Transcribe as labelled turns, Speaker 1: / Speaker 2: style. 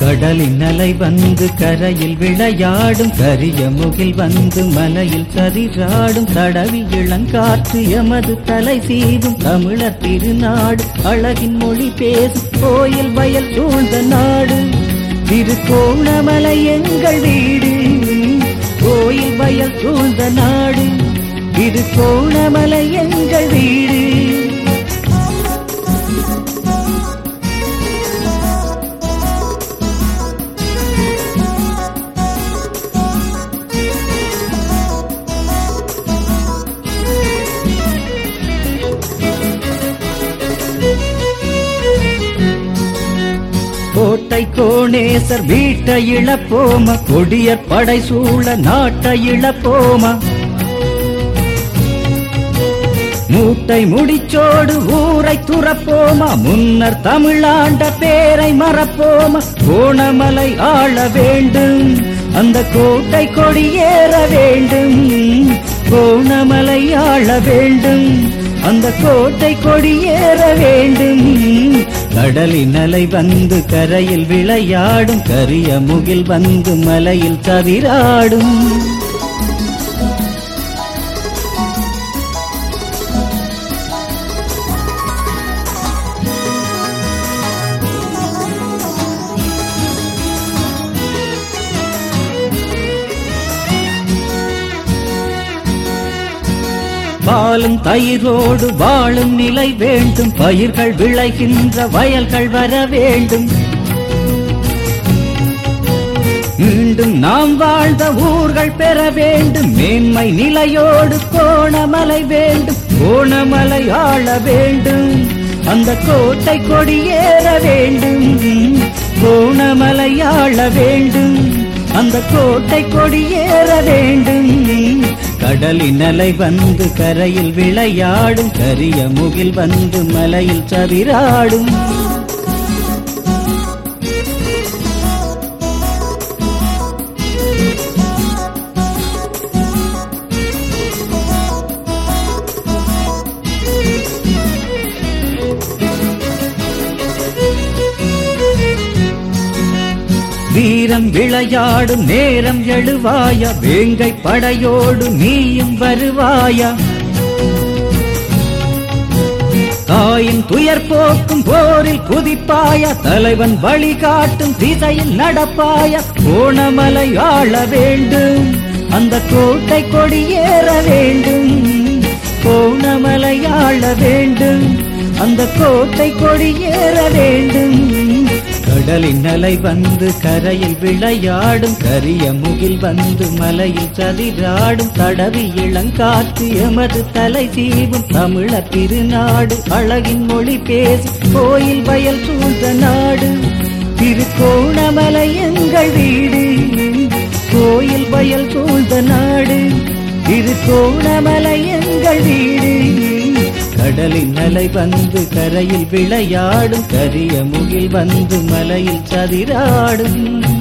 Speaker 1: கடலின் அலை வந்து கரையில் விளையாடும் கரிய முகில் வந்து மலையில் சரிராடும் தடவி இளங்காற்று எமது தலை சீவும் தமிழர் திருநாடு அழகின் மொழி பேசும் கோயில் வயல் சூழ்ந்த நாடு திருக்கோணமலை எங்கள் வீடு கோயில் வயல் சூழ்ந்த நாடு திருக்கோணமலை எங்கள் வீடு கோட்டை கோணேசர் வீட்டை இழப்போம கொடியர் படை சூழ நாட்டை இழப்போமா மூட்டை முடிச்சோடு ஊரை துறப்போமா முன்னர் தமிழாண்ட பேரை மறப்போமா கோணமலை ஆள வேண்டும் அந்த கோட்டை கொடியேற வேண்டும் கோணமலை ஆள வேண்டும் அந்த கோட்டை கொடியேற வேண்டும் கடலின் அலை வந்து கரையில் விளையாடும் கரிய முகில் வந்து மலையில் தவிராடும் பாலும் தயிரோடு வாழும் நிலை வேண்டும் பயிர்கள் விளைகின்ற வயல்கள் வர வேண்டும் மீண்டும் நாம் வாழ்ந்த ஊர்கள் பெற வேண்டும் மேன்மை நிலையோடு கோணமலை வேண்டும் கோணமலை ஆள வேண்டும் அந்த கோட்டை கொடியேற வேண்டும் கோணமலை ஆள வேண்டும் அந்த கோட்டை கொடியேற வேண்டும் கடலின் அலை வந்து கரையில் விளையாடும் கரிய முகில் வந்து மலையில் சதிராடும் வீரம் விளையாடும் நேரம் எழுவாயா வேங்கை படையோடு நீயும் வருவாயா தாயின் துயர் போக்கும் போரில் குதிப்பாயா தலைவன் வழிகாட்டும் திசையில் நடப்பாயா கோணமலை ஆள வேண்டும் அந்த கோட்டை கொடியேற வேண்டும் கோணமலை ஆள வேண்டும் அந்த கோட்டை கொடியேற வேண்டும் கடலின் அலை வந்து கரையில் விளையாடும் கரிய முகில் வந்து மலையில் சதிராடும் தடவி இளங்காற்று எமது தலை தீவும் தமிழர் திருநாடு அழகின் மொழி பேசி கோயில் வயல் சூழ்ந்த நாடு திருக்கோணமலை எங்கள் வீடு கோயில் வயல் சூழ்ந்த நாடு திருக்கோணமலை எங்கள் வீடு கடலின் அலை வந்து கரையில் விளையாடும் கரிய முகில் வந்து மலையில் சதிராடும்